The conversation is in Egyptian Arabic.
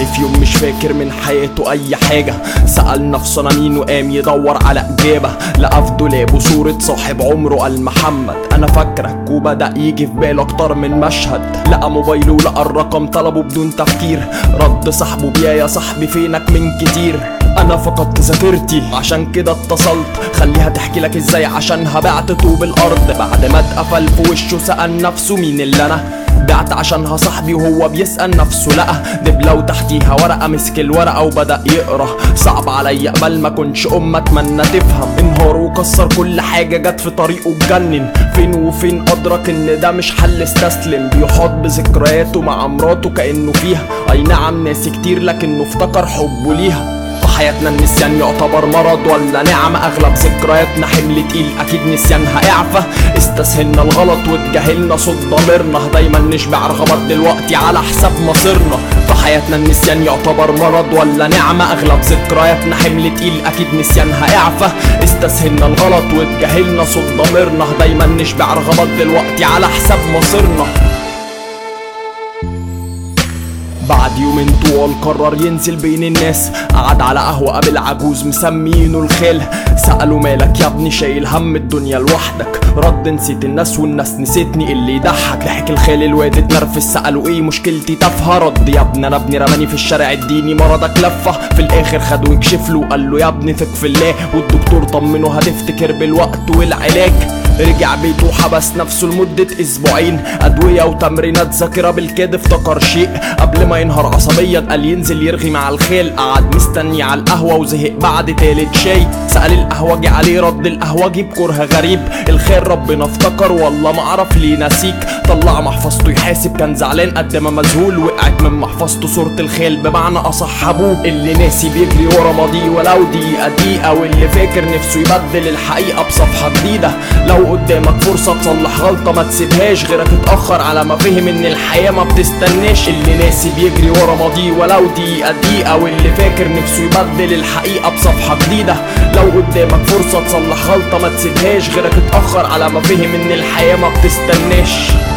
في يوم مش فاكر من حياته اي حاجة سأل نفسه انا مين وقام يدور على اجابة لقى في دولابه صورة صاحب عمره قال محمد انا فاكرك وبدأ يجي في باله اكتر من مشهد لقى موبايله ولقى الرقم طلبه بدون تفكير رد صاحبه بيا يا صاحبي فينك من كتير انا فقدت ذاكرتي عشان كده اتصلت خليها تحكي لك ازاي عشانها بعت طوب الارض بعد ما اتقفل في وشه سأل نفسه مين اللي انا بعت عشانها صاحبي وهو بيسأل نفسه لقى دبلة وتحتيها ورقة مسك الورقة وبدأ يقرا صعب عليا قبل ما كنش أم أتمنى تفهم انهار وكسر كل حاجة جت في طريقه اتجنن فين وفين أدرك إن ده مش حل استسلم بيحاط بذكرياته مع مراته كأنه فيها أي نعم ناس كتير لكنه افتكر حبه ليها في حياتنا النسيان يعتبر مرض ولا نعمة أغلب ذكرياتنا حمل تقيل أكيد نسيانها إعفة استسهلنا الغلط واتجاهلنا صوت ضميرنا دايما نشبع رغبات دلوقتي على حساب مصيرنا في حياتنا النسيان يعتبر مرض ولا نعمة أغلب ذكرياتنا حمل تقيل أكيد نسيانها إعفة استسهلنا الغلط واتجاهلنا صوت ضميرنا دايما نشبع رغبات دلوقتي على حساب مصيرنا بعد يومين طوال قرر ينزل بين الناس قعد على قهوة قابل عجوز مسمينه الخال سأله مالك يا ابني شايل هم الدنيا لوحدك رد نسيت الناس والناس نسيتني اللي يضحك ضحك الخال الواد اتنرفز سأله ايه مشكلتي تافهة رد يا ابني انا ابني رماني في الشارع اديني مرضك لفة في الاخر خده يكشف له قال له يا ابني ثق في الله والدكتور طمنه هتفتكر بالوقت والعلاج رجع بيته وحبس نفسه لمدة أسبوعين أدوية وتمرينات ذاكرة بالكاد افتكر شيء قبل ما ينهار عصبيا قال ينزل يرغي مع الخيل قعد مستني على القهوة وزهق بعد تالت شاي سأل القهوجي عليه رد القهوجي بكره غريب الخير ربنا افتكر والله معرف ليه نسيك طلع محفظته يحاسب كان زعلان قد ما مذهول وقعت من محفظته صورة الخيل بمعنى أصح أبوه اللي ناسي بيجري ورا ماضيه ولو دقيقة دقيقة واللي فاكر نفسه يبدل الحقيقة بصفحة جديدة لو قدامك فرصة تصلح غلطة ما تسيبهاش غيرك اتأخر على ما فهم ان الحياة ما بتستناش اللي ناسي بيجري ورا ماضيه ولو دقيقة دقيقة واللي فاكر نفسه يبدل الحقيقة بصفحة جديدة لو قدامك فرصة تصلح غلطة ما تسيبهاش غيرك اتأخر على ما فهم ان الحياة ما بتستناش